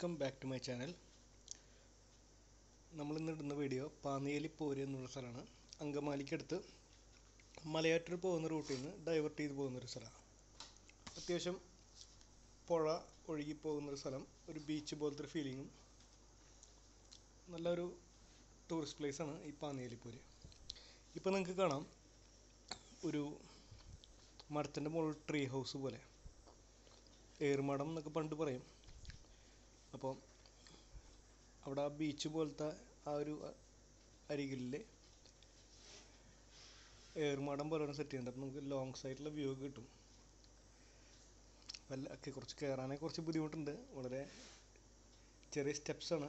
welcome back to my channel നമ്മളിന്ന് ഇടുന്ന video പാന്നിയേലി പോര് എന്നുള്ള സ്ഥലമാണ് അങ്കമാലിക്കടുത്ത് മലയാറ്റൂർ പോകുന്ന റൂട്ടിൽ നിന്ന് ഡൈവേർട്ട് ചെയ്ത് പോകുന്നൊരു സ്ഥലമാണ് അത്യാവശ്യം പുഴ ഒഴുകി പോകുന്നൊരു സ്ഥലം ഒരു ബീച്ച് പോലത്തെ ഒരു ഫീലിങ്ങും നല്ലൊരു ടൂറിസ്റ്റ് പ്ലേസാണ് ഈ പാന്നിയേലിപ്പോര് ഇപ്പോൾ നിങ്ങൾക്ക് കാണാം ഒരു മരത്തിൻ്റെ മുകളിൽ ട്രീ ഹൗസ് പോലെ ഏറുമാടം എന്നൊക്കെ പണ്ട് പറയും അപ്പോൾ അവിടെ ആ ബീച്ച് പോലത്തെ ആ ഒരു അരികിൽ ഏറുമാടം പോലെ സെറ്റ് ചെയ്യുന്നുണ്ട് അപ്പോൾ നമുക്ക് ലോങ് സൈഡിലുള്ള വ്യൂ കിട്ടും വല്ല ഒക്കെ കുറച്ച് കയറാനൊക്കെ കുറച്ച് ബുദ്ധിമുട്ടുണ്ട് വളരെ ചെറിയ സ്റ്റെപ്സാണ്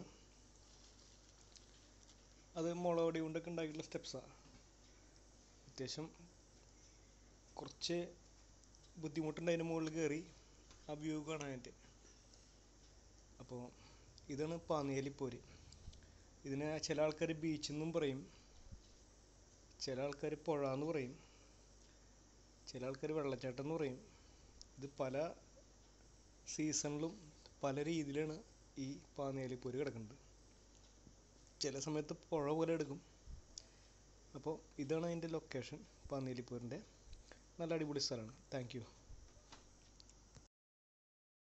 അത് മുളകൊടി കൊണ്ടൊക്കെ ഉണ്ടാക്കിയിട്ടുള്ള സ്റ്റെപ്സാണ് അത്യാവശ്യം കുറച്ച് ബുദ്ധിമുട്ടുണ്ട് അതിൻ്റെ മുകളിൽ കയറി ആ വ്യൂ കാണാനായിട്ട് അപ്പോൾ ഇതാണ് പാന്നിയേലിപ്പോര് ഇതിനെ ചില ആൾക്കാർ ബീച്ച് എന്നും പറയും ചില ആൾക്കാർ പുഴ എന്ന് പറയും ചില ആൾക്കാർ വെള്ളച്ചാട്ടം എന്ന് പറയും ഇത് പല സീസണിലും പല രീതിയിലാണ് ഈ പാന്നിയേലിപ്പോര് കിടക്കുന്നത് ചില സമയത്ത് പുഴ പോലെ എടുക്കും അപ്പോൾ ഇതാണ് അതിൻ്റെ ലൊക്കേഷൻ പാന്നിയേലിപ്പോരിൻ്റെ നല്ല അടിപൊളി സ്ഥലമാണ് താങ്ക് യു